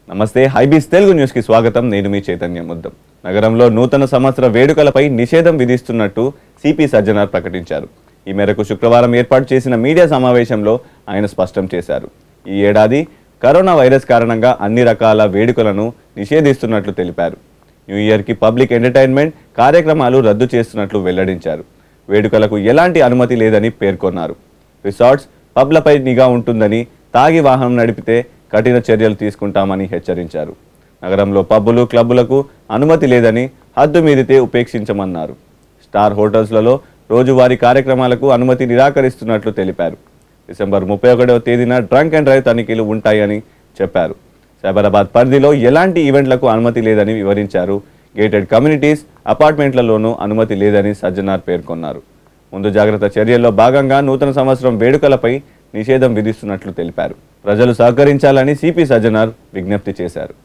నమస్తే హైబీస్ తెలుగు న్యూస్కి స్వాగతం నేను మీ చైతన్య ముద్దం నగరంలో నూతన సంవత్సర వేడుకలపై నిషేధం విధిస్తున్నట్టు సిపి సజ్జనార్ ప్రకటించారు ఈ మేరకు శుక్రవారం ఏర్పాటు చేసిన మీడియా సమావేశంలో ఆయన స్పష్టం చేశారు ఈ ఏడాది కరోనా వైరస్ కారణంగా అన్ని రకాల వేడుకలను నిషేధిస్తున్నట్లు తెలిపారు న్యూ ఇయర్కి పబ్లిక్ ఎంటర్టైన్మెంట్ కార్యక్రమాలు రద్దు చేస్తున్నట్లు వెల్లడించారు వేడుకలకు ఎలాంటి అనుమతి లేదని పేర్కొన్నారు రిసార్ట్స్ పబ్లపై నిఘా ఉంటుందని తాగి వాహనం నడిపితే కఠిన చర్యలు తీసుకుంటామని హెచ్చరించారు నగరంలో పబ్బులు క్లబ్బులకు అనుమతి లేదని హద్దు మీరితే ఉపేక్షించమన్నారు స్టార్ హోటల్స్లలో రోజువారీ కార్యక్రమాలకు అనుమతి నిరాకరిస్తున్నట్లు తెలిపారు డిసెంబర్ ముప్పై ఒకటవ తేదీన డ్రంక్ అండ్ డ్రైవ్ తనిఖీలు ఉంటాయని చెప్పారు సైబరాబాద్ పరిధిలో ఎలాంటి ఈవెంట్లకు అనుమతి లేదని వివరించారు గేటెడ్ కమ్యూనిటీస్ అపార్ట్మెంట్లలోనూ అనుమతి లేదని సజ్జనార్ పేర్కొన్నారు ముందు జాగ్రత్త చర్యల్లో భాగంగా నూతన సంవత్సరం వేడుకలపై నిషేధం విధిస్తున్నట్లు తెలిపారు ప్రజలు సహకరించాలని సిపి సజ్జనార్ విజ్ఞప్తి చేశారు